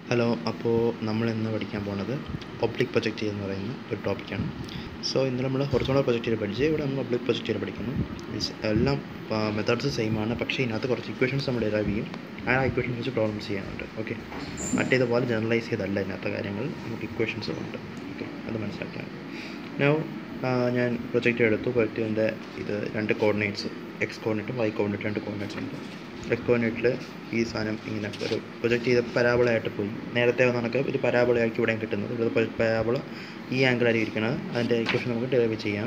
hello അപ്പോൾ നമ്മൾ ഇന്ന് പഠിക്കാൻ പോണത് ഒബ്ലിക് പ്രൊജക്റ്റ് എന്ന് പറയുന്ന ഒരു ടോപ്പിക്കാണ് സോ ഇന്ന് നമ്മൾ ഹൊറിസോണൽ പ്രൊജക്റ്റിൽ പഠിച്ച് ഇവിടെ നമ്മൾ ഒബ്ലിക് പ്രൊജക്റ്റിൽ പഠിക്കുന്നു Means എല്ലാം മെത്തേഡ്സ് സെയിം ആണ് പക്ഷേ ഇതിനകത്ത് കുറച്ച് ഇക്വേഷൻസ് നമ്മൾ ഡെറൈവ് ചെയ്യും ആ ഇക്വേഷൻസ് വെച്ച് പ്രോബ്ലംസ് ചെയ്യാനുണ്ട് ഓക്കെ മറ്റേതുപോലെ ജനറലൈസ് ചെയ്തല്ല ഇതിനകത്തെ കാര്യങ്ങൾ നമുക്ക് ഇക്വേഷൻസ് ഉണ്ട് ഓക്കെ അത് മനസ്സിലാക്കിയാണ് നൗ ഞാൻ പ്രൊജക്റ്റ് എടുത്തു പ്രൊജക്റ്റിൻ്റെ ഇത് രണ്ട് കോർഡിനേറ്റ്സ് എക്സ് കോർഡിനേറ്റും വൈ കോർഡിനേറ്റ് രണ്ട് കോർഡിനേറ്റ്സ് ഉണ്ട് എക്സ് കോർഡിനേറ്റിൽ ഈ സാധനം ഇങ്ങനെ ഒരു പ്രൊജക്റ്റ് ചെയ്ത പരാബിളായിട്ട് പോയി നേരത്തെ കണക്ക് ഒരു പരാബിളയാക്കി ഇവിടെ കിട്ടുന്നത് ഇവിടെ പരാബിള ഈ ആംഗിളായിരിക്കും ഇരിക്കുന്നത് അതിൻ്റെ ഇക്വേഷൻ നമുക്ക് ഡെറിവ് ചെയ്യാം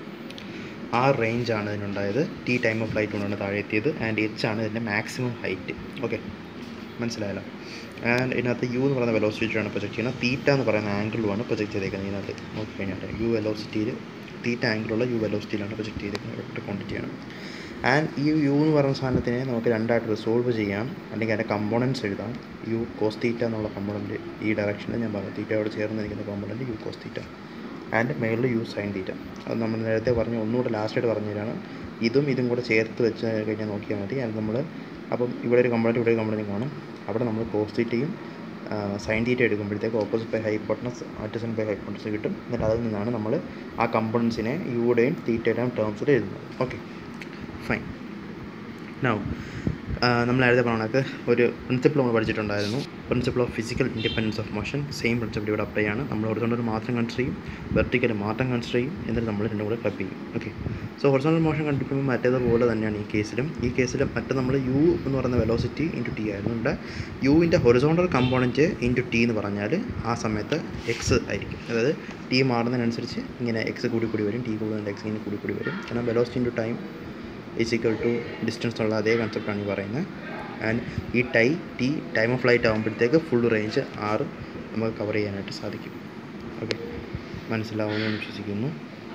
ആ റേഞ്ചാണ് ഇതിനുണ്ടായത് ടി ടൈം ഓഫ് ഫ്ലൈറ്റ് കൊണ്ടാണ് താഴെ എത്തിയത് ആൻഡ് എച്ച് ആണ് ഇതിൻ്റെ മാക്സിമം ഹൈറ്റ് ഓക്കെ മനസ്സിലായല്ലോ ആൻഡ് ഇതിനകത്ത് യു എന്ന് പറയുന്ന വെലോസിറ്റിയാണ് പ്രൊജക്റ്റ് ചെയ്യുന്നത് തീറ്റ എന്ന് പറയുന്ന ആംഗിളുമാണ് പ്രൊജക്റ്റ് ചെയ്തേക്കുന്നത് ഇതിനകത്ത് നോക്കിക്കഴിഞ്ഞാൽ യു വെലോസിറ്റിയിൽ തീറ്റ ആംഗിളുള്ള യു വെലോസിറ്റിയിലാണ് പ്രൊജക്റ്റ് ചെയ്തേക്കുന്നത് ഒറ്റ ക്വാണ്ടിറ്റിയാണ് ആൻഡ് ഈ യു എന്ന് പറയുന്ന സാധനത്തിനെ നമുക്ക് രണ്ടായിട്ട് റിസോൾവ് ചെയ്യാം അല്ലെങ്കിൽ അതിൻ്റെ കമ്പോണൻസ് എഴുതാം യു കോസ് തീറ്റ എന്നുള്ള കമ്പോണൻറ്റ് ഈ ഡയറക്ഷനിൽ ഞാൻ പറഞ്ഞു തീറ്റയോട് ചേർന്ന് നിൽക്കുന്ന component U cos theta and മേളിൽ യു സൈൻ തീറ്റ അത് നമ്മൾ നേരത്തെ പറഞ്ഞു ഒന്നുകൂടെ ലാസ്റ്റായിട്ട് പറഞ്ഞു തരാണ് ഇതും ഇതും കൂടെ ചേർത്ത് വെച്ച് കഴിഞ്ഞാൽ നോക്കിയാൽ മതി അത് നമ്മൾ അപ്പം ഇവിടെ ഒരു കമ്പോണൻറ്റ് ഇവിടെ ഒരു കമ്പോണൻറ്റ് കാണും അവിടെ നമ്മൾ കോസ് തീറ്റയും സൈൻ തീറ്റ എടുക്കുമ്പോഴത്തേക്ക് opposite by hypotenuse adjacent by hypotenuse കിട്ടും എന്നിട്ട് അതിൽ നിന്നാണ് നമ്മൾ ആ കമ്പോണൻസിനെ യുടെയും തീറ്റയുടെയും ടേംസിൽ എഴുതുന്നത് ഓക്കെ ഫൈൻ നൗ നമ്മൾ നേരത്തെ പറഞ്ഞ ഒരു പ്രിൻസിപ്പിൾ നമ്മൾ പഠിച്ചിട്ടുണ്ടായിരുന്നു principle of physical independence of motion same principle ഇവിടെ അപ്ലൈ ആണ് നമ്മൾ ഹൊറിസോണ്ടൽ മാത്രം കൺസിഡർ ചെയ്യും വെർട്ടിക്കൽ മാത്രം കൺസിഡർ ചെയ്യും എന്നിട്ട് നമ്മൾ രണ്ടും കൂടെ ക്ലബ് ചെയ്യും ഓക്കെ സോ ഹൊറിസോണ്ടൽ മോഷൻ കണ്ടിരിക്കുമ്പോൾ മറ്റേതുപോലെ തന്നെയാണ് ഈ കേസിലും ഈ കേസിലും മറ്റേ നമ്മൾ യു എന്ന് പറയുന്ന വെലോസിറ്റി ഇൻറ്റു ടി ആയിരുന്നു ഇവിടെ യുവിൻ്റെ ഹൊറിസോണ്ടൽ കമ്പോണൻറ്റ് ഇൻറ്റു ടി എന്ന് പറഞ്ഞാൽ ആ സമയത്ത് എക്സ് ആയിരിക്കും അതായത് ടി മാറുന്നതിനനുസരിച്ച് ഇങ്ങനെ എക്സ് കൂടി കൂടി വരും ടി കൂടുതൽ എക്സ് ഇങ്ങനെ കൂടി കൂടി വരും കാരണം velocity into time is equal to distance ഉള്ള അതേ കൺസെപ്റ്റാണ് ഈ പറയുന്നത് ആൻഡ് ഈ ടൈ ടി ടൈം ഓഫ് ഫ്ലൈറ്റ് ആകുമ്പോഴത്തേക്ക് ഫുൾ റേഞ്ച് ആറ് നമുക്ക് കവർ ചെയ്യാനായിട്ട് സാധിക്കും ഓക്കെ മനസ്സിലാവുമെന്ന് വിശ്വസിക്കുന്നു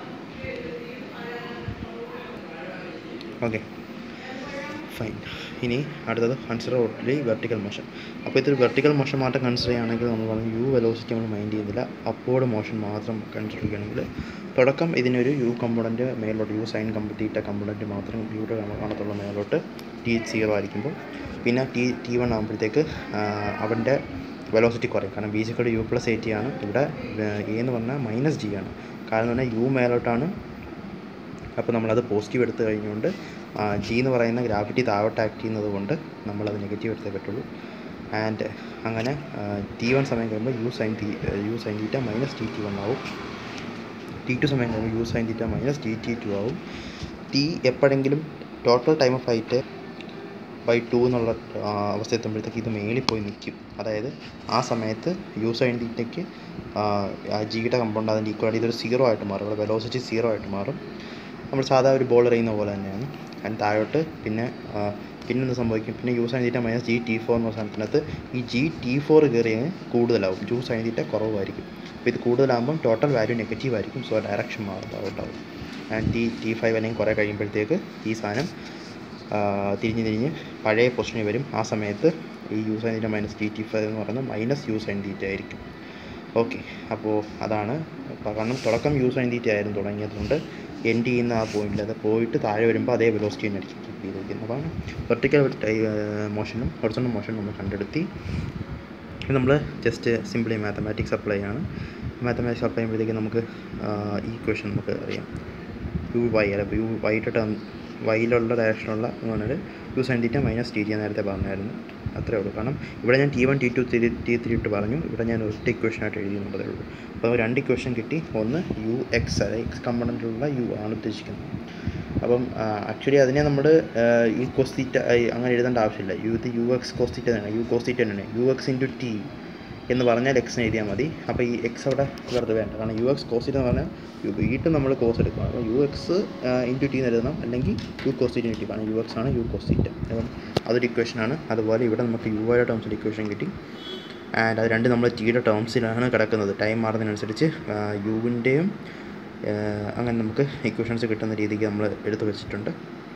ഓക്കെ ഫൈൻ ഇനി അടുത്തത് കൺസിഡർ ഓർഡിലി വെർട്ടിക്കൽ മോഷൻ അപ്പോൾ ഇതൊരു വെർട്ടിക്കൽ മോഷൻ മാത്രം കൺസിഡർ ചെയ്യുകയാണെങ്കിൽ നമ്മൾ പറഞ്ഞു യു വെലോസിറ്റി നമ്മൾ മൈൻഡ് ചെയ്യുന്നില്ല അപ്പോഴ് മോഷൻ മാത്രം കൺസിഡർ ചെയ്യുകയാണെങ്കിൽ തുടക്കം ഇതിനൊരു യു കമ്പോണൻറ്റ് മേലോട്ട് യു സൈൻ കമ്പ തീറ്റ കമ്പോണൻറ്റ് മാത്രം യുടെ കാണത്തുള്ള മേലോട്ട് ടി സീറോ ആയിരിക്കുമ്പോൾ പിന്നെ ടി ടി വൺ ആകുമ്പോഴത്തേക്ക് അവൻ്റെ വെലോസിറ്റി കുറയും കാരണം ബി സിക്കോട് യു പ്ലസ് എയ്റ്റി ആണ് ഇവിടെ എ എന്ന് പറഞ്ഞാൽ മൈനസ് ജി ആണ് കാരണം എന്ന് പറഞ്ഞാൽ യു മേലോട്ടാണ് അപ്പോൾ നമ്മളത് പോസിറ്റീവ് എടുത്തു കഴിഞ്ഞുകൊണ്ട് ജി എന്ന് പറയുന്ന ഗ്രാവിറ്റി താഴോട്ട് ആക്ട് ചെയ്യുന്നത് കൊണ്ട് നമ്മളത് നെഗറ്റീവ് എടുത്തേ പറ്റുള്ളൂ ആൻഡ് അങ്ങനെ ടി വൺ സമയം കഴിയുമ്പോൾ U sine T U sine theta minus T T one ആവും ടി ടു സമയം കഴിയുമ്പോൾ U sine theta minus T T two ആവും ടി എപ്പോഴെങ്കിലും total time of flight by two എന്നുള്ള അവസ്ഥ എത്തുമ്പോഴത്തേക്ക് ഇത് മേളിൽ പോയി നിൽക്കും അതായത് ആ സമയത്ത് യു സൈൻ തീറ്റയ്ക്ക് ജിയുടെ കമ്പൗണ്ട് അതിൻ്റെ ഈക്വൽ ഇതൊരു സീറോ ആയിട്ട് മാറും ഇവിടെ വെലോസിറ്റി സീറോ ആയിട്ട് മാറും നമ്മൾ സാധാ ഒരു ബോൾ എറിയുന്ന പോലെ തന്നെയാണ് അതിന് താഴോട്ട് പിന്നെ പിന്നെ എന്ത് സംഭവിക്കും പിന്നെ U sine theta minus G T four എന്ന സാധനത്തിനകത്ത് ഈ ജി ടി ഫോർ കയറി കൂടുതലാവും ജു സൈൻ തീറ്റ കുറവായിരിക്കും അപ്പോൾ ഇത് കൂടുതലാകുമ്പം ടോട്ടൽ വാല്യൂ നെഗറ്റീവ് ആയിരിക്കും സോ ഡയറക്ഷൻ മാറും താഴോട്ടാവും ആൻഡ് ടി ടി ഫൈവ് അല്ലെങ്കിൽ കുറേ കഴിയുമ്പോഴത്തേക്ക് ഈ സാധനം തിരിഞ്ഞ് തിരിഞ്ഞ് പഴയ പൊസിഷനിൽ വരും ആ സമയത്ത് ഈ U sine theta minus T T five എന്ന് പറയുന്നത് മൈനസ് യു സൈൻ തീറ്റ ആയിരിക്കും ഓക്കെ അപ്പോൾ അതാണ് കാരണം തുടക്കം യു സൈൻ തീറ്റ ആയിരുന്നു തുടങ്ങിയതുകൊണ്ട് എൻഡ് ചെയ്യുന്ന ആ പോയിന്റിൽ അത് പോയിട്ട് താഴെ വരുമ്പോൾ അതേ വെലോസിറ്റി തന്നെ ആയിരിക്കും കീപ്പ് ചെയ്തിരിക്കുന്നത് അപ്പോൾ വെർട്ടിക്കൽ മോഷനും ഹൊറിസോണ്ടൽ മോഷനും നമ്മൾ കണ്ടെടുത്തി നമ്മൾ ജസ്റ്റ് സിമ്പിളി മാത്തമാറ്റിക്സ് അപ്ലൈ ആണ് മാത്തമാറ്റിക്സ് അപ്ലൈ ചെയ്യുമ്പോഴത്തേക്ക് നമുക്ക് ഈ ക്വസ്റ്റൻ നമുക്ക് അറിയാം യു വൈ അല്ല യു വൈയുടെ ടേം വൈയിലുള്ള ഡയറക്ഷനുള്ള എന്ന് പറഞ്ഞാൽ U sine theta minus T T നേരത്തെ പറഞ്ഞായിരുന്നു അത്രേ ഉള്ളൂ കാരണം ഇവിടെ ഞാൻ T one T two T T three ഇട്ട് പറഞ്ഞു ഇവിടെ ഞാൻ ഒറ്റ ഇക്വേഷനായിട്ട് എഴുതിയെന്നുള്ളതേ ഉള്ളൂ അപ്പോൾ രണ്ട് ഇക്വേഷൻ കിട്ടി ഒന്ന് യു എക്സ് അതായത് എക്സ് കമ്പണൻറ്റിലുള്ള യു ആണ് ഉദ്ദേശിക്കുന്നത് അപ്പം ആക്ച്വലി അതിനെ നമ്മൾ ഈ കോസ്തീറ്റ അങ്ങനെ എഴുതേണ്ട ആവശ്യമില്ല യു ഇത് യു എക്സ് കോസ്തീറ്റ തന്നെയാണ് യു കോസ്തീറ്റ തന്നെയാണ് യു എക്സ് ഇൻറ്റു ടി എന്ന് പറഞ്ഞാൽ എക്സിന് എഴുതിയാൽ മതി അപ്പോൾ ഈ എക്സ് അവിടെ വെറുതെ വേണ്ട കാരണം യു എക്സ് കോസ് എന്ന് പറഞ്ഞാൽ വീട്ടും നമ്മൾ കോസ് എടുക്കണം അപ്പോൾ യു എക്സ് ഇൻറ്റു ടി എന്ന് എഴുതണം അല്ലെങ്കിൽ യു കോസ് ടി ടി കാരണം യു എക്സ് ആണ് യു കോസ് തീറ്റ അപ്പം അതൊരു ഇക്വേഷനാണ് അതുപോലെ ഇവിടെ നമുക്ക് യു ഐയുടെ ടേംസിൽ ഇക്വേഷൻ കിട്ടി ആൻഡ് അത് രണ്ട് നമ്മൾ ടിയുടെ ടേംസിലാണ് കിടക്കുന്നത് ടൈം മാറുന്നതിനനുസരിച്ച് യുവിൻ്റെയും അങ്ങനെ നമുക്ക് ഇക്വേഷൻസ് കിട്ടുന്ന രീതിക്ക് നമ്മൾ എടുത്തു വെച്ചിട്ടുണ്ട്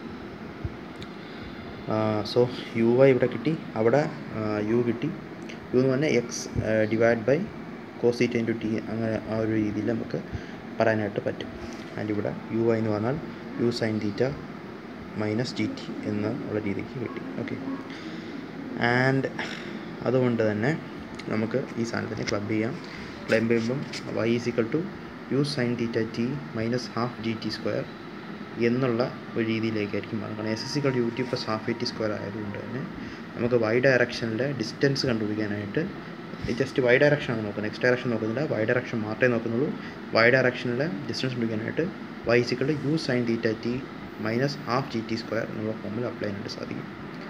സോ യു വൈ ഇവിടെ കിട്ടി അവിടെ യു കിട്ടി യു എന്ന് പറഞ്ഞാൽ x divide by cos theta into t അങ്ങനെ ആ ഒരു രീതിയിൽ നമുക്ക് പറയാനായിട്ട് പറ്റും ആൻഡ് ഇവിടെ യു ഐ എന്ന് പറഞ്ഞാൽ U sine theta minus G t എന്നുള്ള രീതിക്ക് കിട്ടി ഓക്കെ ആൻഡ് അതുകൊണ്ട് തന്നെ നമുക്ക് ഈ സാധനത്തിനെ ക്ലബ് ചെയ്യാം ക്ലബ് ചെയ്യുമ്പം y is equal to u sine theta t minus half g t square എന്നുള്ള ഒരു രീതിയിലേക്കായിരിക്കും മാറും കാരണം s is equal u t plus half a t square ആയതുകൊണ്ട് തന്നെ നമുക്ക് വൈ ഡയറക്ഷനിലെ ഡിസ്റ്റൻസ് കണ്ടുപിടിക്കാനായിട്ട് ജസ്റ്റ് വൈ ഡയറക്ഷനാണ് നോക്കുന്നത് എക്സ് ഡയറക്ഷൻ നോക്കുന്നില്ല വൈ ഡയറക്ഷൻ മാത്രമേ നോക്കുന്നുള്ളൂ വൈ ഡയറക്ഷനിലെ ഡിസ്റ്റൻസ് കണ്ടുപിടിക്കാനായിട്ട് y equal u sine theta t minus half g t square എന്നുള്ള ഫോമിൽ അപ്ലൈ ചെയ്യാനായിട്ട് സാധിക്കും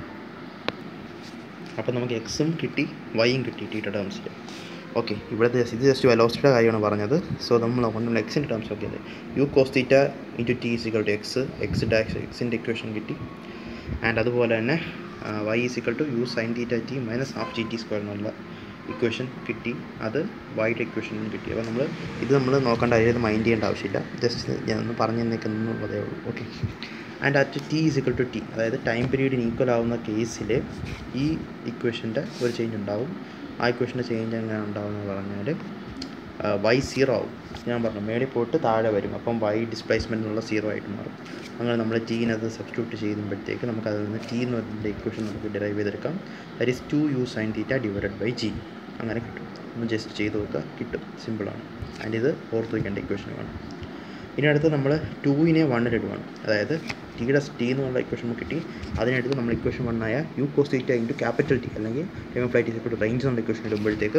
അപ്പോൾ നമുക്ക് എക്സും കിട്ടി വൈയും കിട്ടി ടീറ്റ ടേംസിൽ ഓക്കെ ഇവിടുത്തെ ഇത് ജസ്റ്റ് വെലോസിറ്റിയുടെ കാര്യമാണ് പറഞ്ഞത് സോ നമ്മൾ നോക്കുന്നത് എക്സിൻ്റെ ടേംസ് ഒക്കെ അല്ലേ u cos theta into t is equal to x x ഡാക്സ് എക്സിൻ്റെ ഇക്വേഷൻ കിട്ടി ആൻഡ് അതുപോലെ തന്നെ y is equal to u sine theta t minus half g t square എന്നുള്ള ഇക്വേഷൻ കിട്ടി അത് വൈഡ് ഇക്വേഷനും കിട്ടി അപ്പോൾ നമ്മൾ ഇത് നമ്മൾ നോക്കേണ്ട അതിൽ മൈൻഡ് ചെയ്യേണ്ട ആവശ്യമില്ല ജസ്റ്റ് ഞാൻ ഒന്ന് പറഞ്ഞു തന്നേക്കുന്നുള്ളതേ ഉള്ളൂ okay and at t is equal to t അതായത് ടൈം പീരീഡിന് ഈക്വൽ ആവുന്ന കേസിൽ ഈ ഇക്വേഷൻ്റെ ഒരു ചേഞ്ച് ഉണ്ടാവും ആ ഇക്വേഷൻ്റെ ചേഞ്ച് എങ്ങനെ ഉണ്ടാവുമെന്ന് പറഞ്ഞാൽ വൈ സീറോ ആവും ഞാൻ പറഞ്ഞു മേളിൽ പോയിട്ട് താഴെ വരും അപ്പം വൈ ഡിസ്പ്ലേസ്മെൻറ്റിനുള്ള സീറോ ആയിട്ട് മാറും അങ്ങനെ നമ്മൾ ടീനത് സബ്സ്റ്റിറ്റ്യൂട്ട് ചെയ്യുമ്പോഴത്തേക്ക് നമുക്ക് അതിൽ നിന്ന് ടി എന്ന് പറഞ്ഞ ഇക്വേഷൻ നമുക്ക് ഡിറൈവ് ചെയ്തെടുക്കാം that is two u sine theta divided by g അങ്ങനെ കിട്ടും ഒന്ന് ജസ്റ്റ് ചെയ്ത് നോക്കുക കിട്ടും സിമ്പിളാണ് ആൻഡ് ഇത് ഓർത്ത് വയ്ക്കേണ്ട ഇക്വേഷനുമാണ് ഇനി അടുത്ത് നമ്മൾ ടൂവിനെ വണ്ണിലിടുവാണ് അതായത് ടിയുടെ ടി എന്നുള്ള ഇക്വേഷൻ നമുക്ക് കിട്ടി അതിനടുത്ത് നമ്മൾ ഇക്വേഷൻ വണ്ണായ u cos theta into capital T അല്ലെങ്കിൽ എം ഫ്ലൈറ്റ് ഇസ് റേഞ്ച് എന്നുള്ള ഇക്വേഷൻ ഇടുമ്പോഴത്തേക്ക്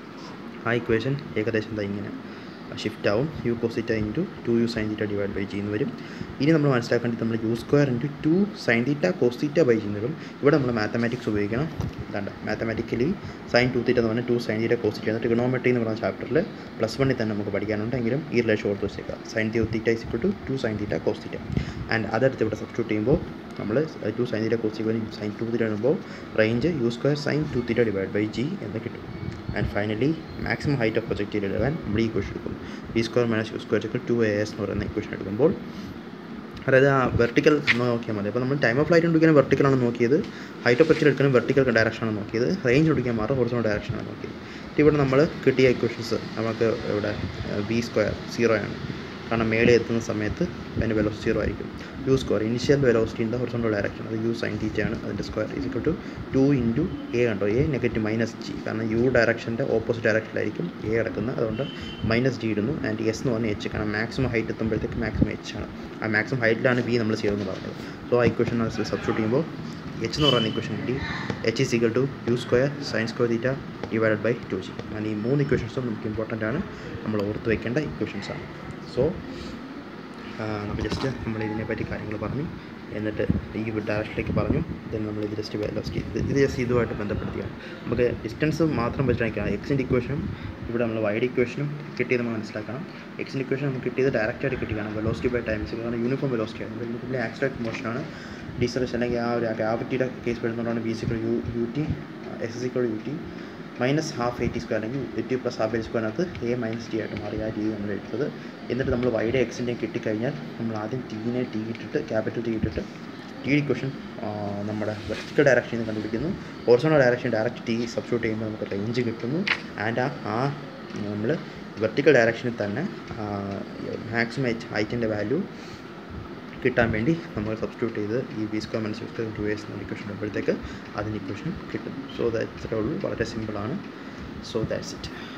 ആ ഇക്വേഷൻ ഏകദേശം ദാ ഇങ്ങനെ ഷിഫ്റ്റ് ആവും u cos theta into two u sine theta divide by g എന്ന് വരും ഇനി നമ്മൾ മനസ്സിലാക്കേണ്ടത് നമ്മൾ u square into two sine theta cos theta by g എന്ന് വരും ഇവിടെ നമ്മൾ മാത്തമാറ്റിക്സ് ഉപയോഗിക്കണം ഇതാണ്ട് മാത്തമാറ്റിക്കലി സൈൻ ടു തീറ്റ എന്ന് പറഞ്ഞാൽ two sine theta cos theta എന്നിട്ട് ട്രിഗണോമെട്രി എന്ന് പറഞ്ഞ ചാപ്റ്ററിൽ പ്ലസ് വണ്ണിൽ തന്നെ നമുക്ക് പഠിക്കാനുണ്ടെങ്കിലും ഈ റിലേഷൻ ഓർത്ത് വെച്ചേക്കാം സൈൻ തി theta is equal to two sine theta cos theta and അതെടുത്ത് ഇവിടെ സബ്സ്റ്റിറ്റ്യൂട്ട് ചെയ്യുമ്പോൾ നമ്മൾ two sine theta cos theta sine two theta ഇടുമ്പോൾ range u square sine two theta divide by g എന്ന് കിട്ടും and finally maximum height of projectile എടുക്കാൻ നമ്മൾ ഈ ഇക്വേഷൻ എടുക്കും v square minus u square equal to a s എന്ന് പറയുന്ന ഇക്വേഷൻ എടുക്കുമ്പോൾ അതായത് ആ വെർട്ടിക്കൽ നോക്കിയാൽ മതി അപ്പോൾ നമ്മൾ ടൈം ഓഫ് ഫ്ലൈറ്റ് എടുക്കാൻ വെർട്ടിക്കലാണ് നോക്കിയത് ഹൈറ്റ് ഓഫ് പ്രൊജക്റ്റ് എടുക്കാനും വെർട്ടിക്കൽ ഡയറക്ഷനാണ് നോക്കിയത് റേഞ്ച് എടുക്കാൻ മാറും ഹൊറിസോണൽ ഡയറക്ഷനാണ് നോക്കിയത് ഇവിടെ നമ്മൾ കിട്ടിയ ഇക്വേഷൻസ് നമുക്ക് ഇവിടെ ബി സ്ക്വയർ സീറോ ആണ് കാരണം മേലെ എത്തുന്ന സമയത്ത് അതിൻ്റെ വെലോസിറ്റി സീറോ ആയിരിക്കും u square initial velocity in the horizontal direction അത് യു സൈൻ തീറ്റ ആണ് അതിൻ്റെ square is equal to two into a കണ്ടോ എ നെഗറ്റീവ് മൈനസ് ജി കാരണം യു ഡയറക്ഷൻ്റെ ഓപ്പോസിറ്റ് ഡയറക്ഷനിലായിരിക്കും എ കിടക്കുന്നത് അതുകൊണ്ട് മൈനസ് ജി ഇടുന്നു ആൻഡ് എസ് എന്ന് പറഞ്ഞാൽ എച്ച് കാരണം മാക്സിമം ഹൈറ്റ് എത്തുമ്പോഴത്തേക്ക് മാക്സിമം എച്ച് ആണ് ആ മാക്സിമം ഹൈറ്റിലാണ് ബി നമ്മൾ ചെയ്തതെന്ന് പറഞ്ഞത് സോ ആ ഇക്വേഷൻ സബ്സ്റ്റിറ്റ്യൂട്ട് ചെയ്യുമ്പോൾ എച്ച് എന്ന് പറയുന്ന ഇക്വേഷൻ കിട്ടി h is equal to u square sine square theta divided by two g അങ്ങനെ ഈ മൂന്ന് ഇക്വേഷൻസും നമുക്ക് ഇമ്പോർട്ടൻ്റ് ആണ് നമ്മൾ ഓർത്ത് വയ്ക്കേണ്ട ഇക്വേഷൻസ് ആണ് സോ നമുക്ക് ജസ്റ്റ് നമ്മൾ ഇതിനെപ്പറ്റി കാര്യങ്ങൾ പറഞ്ഞു എന്നിട്ട് ഈ ഡയറക്ഷനിലേക്ക് പറഞ്ഞു ദെൻ നമ്മൾ ഇത് ജസ്റ്റ് വെലോസിറ്റി ഇത് ഇത് ജസ്റ്റ് ഇതുമായിട്ട് ബന്ധപ്പെടുത്തിയാണ് നമുക്ക് ഡിസ്റ്റൻസ് മാത്രം വെച്ചിട്ടാണ് എക്സിൻ്റെ ഇക്വേഷനും ഇവിടെ നമ്മൾ വൈഡ് ഇക്വേഷനും കിട്ടിയത് നമ്മൾ മനസ്സിലാക്കണം എക്സിൻ്റെ ഇക്വേഷൻ നമുക്ക് കിട്ടിയത് ഡയറക്റ്റായിട്ട് കിട്ടിയാണ് വെലോസിറ്റി ബൈ ടൈംസ് കാരണം യൂണിഫോം വെലോസിറ്റി ആണ് യൂണിഫോമിലെ ആക്സിഡൻറ്റ് മോഷനാണ് ഡീസലേഷൻ അല്ലെങ്കിൽ ആ ഒരു ഗ്രാവിറ്റിയുടെ കേസ് വരുന്നതുകൊണ്ടാണ് v equal u u t s equal u t minus half a t square അല്ലെങ്കിൽ എയ്റ്റി പ്ലസ് ഹാഫ് എയ്റ്റി സ്ക്വയറിനകത്ത് എ മൈനസ് ടി ആയിട്ട് മാറി ആ രീതി നമ്മൾ എടുത്തത് എന്നിട്ട് നമ്മൾ വൈഡ് എക്സിൻ്റെയും കിട്ടിക്കഴിഞ്ഞാൽ നമ്മൾ ആദ്യം ടീനെ ടി ഇട്ടിട്ട് ക്യാപിറ്റൽ ടി ഇട്ടിട്ട് ടി ഇക്വേഷൻ നമ്മുടെ വെർട്ടിക്കൽ ഡയറക്ഷനിൽ നിന്ന് കണ്ടുപിടിക്കുന്നു horizontal direction direct t substitute ചെയ്യുമ്പോൾ നമുക്ക് റേഞ്ച് കിട്ടുന്നു ആൻഡ് ആ ആ നമ്മൾ വെർട്ടിക്കൽ ഡയറക്ഷനിൽ തന്നെ മാക്സിമം ഹൈറ്റിൻ്റെ വാല്യൂ കിട്ടാൻ വേണ്ടി നമ്മൾ സബ്സ്റ്റിറ്റ്യൂട്ട് ചെയ്ത് ഈ v square minus square two s എന്ന ഇക്വേഷൻ ഇടുമ്പോഴത്തേക്ക് അതിന് ഇക്വേഷൻ കിട്ടും സോ ദാറ്റ് ഇത്രേ ഉള്ളൂ വളരെ സിമ്പിളാണ് സോ ദാറ്റ്സ് ഇറ്റ്